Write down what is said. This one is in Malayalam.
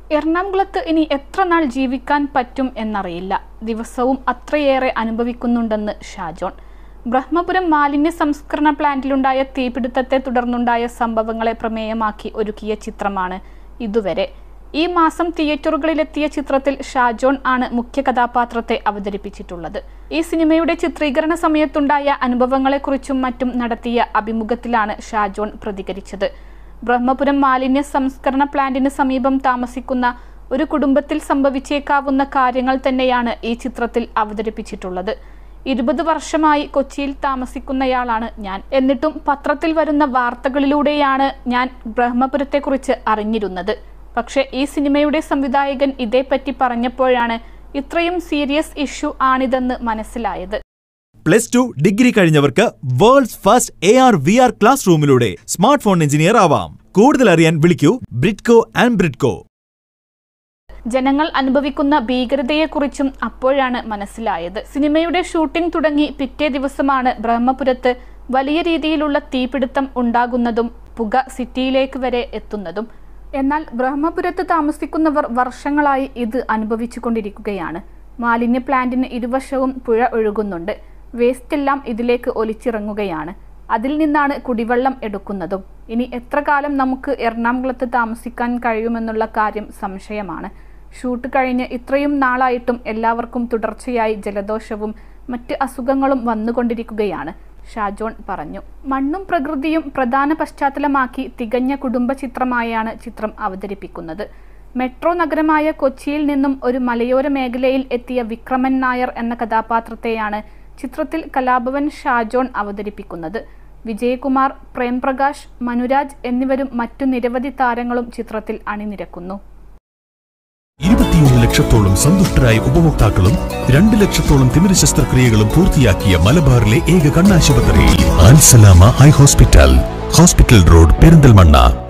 എറണാകുളത്ത് ഇനി എത്ര നാൾ ജീവിക്കാൻ പറ്റും എന്നറിയില്ല ദിവസവും അത്രയേറെ അനുഭവിക്കുന്നുണ്ടെന്ന് ഷാജോൺ ബ്രഹ്മപുരം മാലിന്യ സംസ്കരണ പ്ലാന്റിലുണ്ടായ തീപിടുത്തത്തെ തുടർന്നുണ്ടായ സംഭവങ്ങളെ പ്രമേയമാക്കി ഒരുക്കിയ ചിത്രമാണ് ഇതുവരെ ഈ മാസം തിയേറ്ററുകളിലെത്തിയ ചിത്രത്തിൽ ഷാജോൺ ആണ് മുഖ്യ കഥാപാത്രത്തെ അവതരിപ്പിച്ചിട്ടുള്ളത് ഈ സിനിമയുടെ ചിത്രീകരണ സമയത്തുണ്ടായ അനുഭവങ്ങളെക്കുറിച്ചും മറ്റും നടത്തിയ അഭിമുഖത്തിലാണ് ഷാജോൺ പ്രതികരിച്ചത് ബ്രഹ്മപുരം മാലിന്യ സംസ്കരണ പ്ലാന്റിന് സമീപം താമസിക്കുന്ന ഒരു കുടുംബത്തിൽ സംഭവിച്ചേക്കാവുന്ന കാര്യങ്ങൾ തന്നെയാണ് ഈ ചിത്രത്തിൽ അവതരിപ്പിച്ചിട്ടുള്ളത് ഇരുപത് വർഷമായി കൊച്ചിയിൽ താമസിക്കുന്നയാളാണ് ഞാൻ എന്നിട്ടും പത്രത്തിൽ വരുന്ന വാർത്തകളിലൂടെയാണ് ഞാൻ ബ്രഹ്മപുരത്തെക്കുറിച്ച് അറിഞ്ഞിരുന്നത് പക്ഷേ ഈ സിനിമയുടെ സംവിധായകൻ ഇതേപ്പറ്റി പറഞ്ഞപ്പോഴാണ് ഇത്രയും സീരിയസ് ഇഷ്യൂ ആണിതെന്ന് മനസ്സിലായത് പ്ലസ് ടു ഡിഗ്രി കഴിഞ്ഞവർക്ക് world's first A R V R class റൂമിലൂടെ സ്മാർട്ട് ഫോൺ എഞ്ചിനീയർ ആവാം കൂടുതൽ അറിയാൻ വിളിക്കൂ ബ്രിഡ്കോ ആൻഡ് ബ്രിഡ്കോ ജനങ്ങൾ അനുഭവിക്കുന്ന ഭീകരതയെക്കുറിച്ചും അപ്പോഴാണ് മനസ്സിലായത് സിനിമയുടെ ഷൂട്ടിംഗ് തുടങ്ങി പിറ്റേ ദിവസമാണ് ബ്രഹ്മപുരത്ത് വലിയ രീതിയിലുള്ള തീപിടുത്തം ഉണ്ടാകുന്നതും പുക സിറ്റിയിലേക്ക് വരെ എത്തുന്നതും എന്നാൽ ബ്രഹ്മപുരത്ത് താമസിക്കുന്നവർ വർഷങ്ങളായി ഇത് അനുഭവിച്ചുകൊണ്ടിരിക്കുകയാണ് മാലിന്യ പ്ലാന്റിന് ഇരുവശവും പുഴ ഒഴുകുന്നുണ്ട് വേസ്റ്റ് എല്ലാം ഇതിലേക്ക് ഒലിച്ചിറങ്ങുകയാണ് അതിൽ നിന്നാണ് കുടിവെള്ളം എടുക്കുന്നതും ഇനി എത്ര കാലം നമുക്ക് എറണാകുളത്ത് താമസിക്കാൻ കഴിയുമെന്നുള്ള കാര്യം സംശയമാണ് ഷൂട്ട് കഴിഞ്ഞ് ഇത്രയും നാളായിട്ടും എല്ലാവർക്കും തുടർച്ചയായി ജലദോഷവും മറ്റ് അസുഖങ്ങളും വന്നുകൊണ്ടിരിക്കുകയാണ് ഷാജോൺ പറഞ്ഞു മണ്ണും പ്രകൃതിയും പ്രധാന പശ്ചാത്തലമാക്കി തികഞ്ഞ കുടുംബ ചിത്രമായാണ് ചിത്രം അവതരിപ്പിക്കുന്നത് മെട്രോ നഗരമായ കൊച്ചിയിൽ നിന്നും ഒരു മലയോര മേഖലയിൽ എത്തിയ വിക്രമൻ നായർ എന്ന കഥാപാത്രത്തെയാണ് ചിത്രത്തിൽ കലാഭവൻ ഷാജോൺ അവതരിപ്പിക്കുന്നത് വിജയകുമാർ പ്രേംപ്രകാശ് മനുരാജ് എന്നിവരും മറ്റു നിരവധി താരങ്ങളും ചിത്രത്തിൽ അണിനിരക്കുന്നു ഇരുപത്തിയൊന്ന് ലക്ഷത്തോളം സന്തുഷ്ടരായ ഉപഭോക്താക്കളും രണ്ട് ലക്ഷത്തോളം തിമിര ശസ്ത്രക്രിയകളും പൂർത്തിയാക്കിയ മലബാറിലെ ഏക കണ്ണാശുപത്രി ആൻസലാമ eye hospital hospital road Perinthalmanna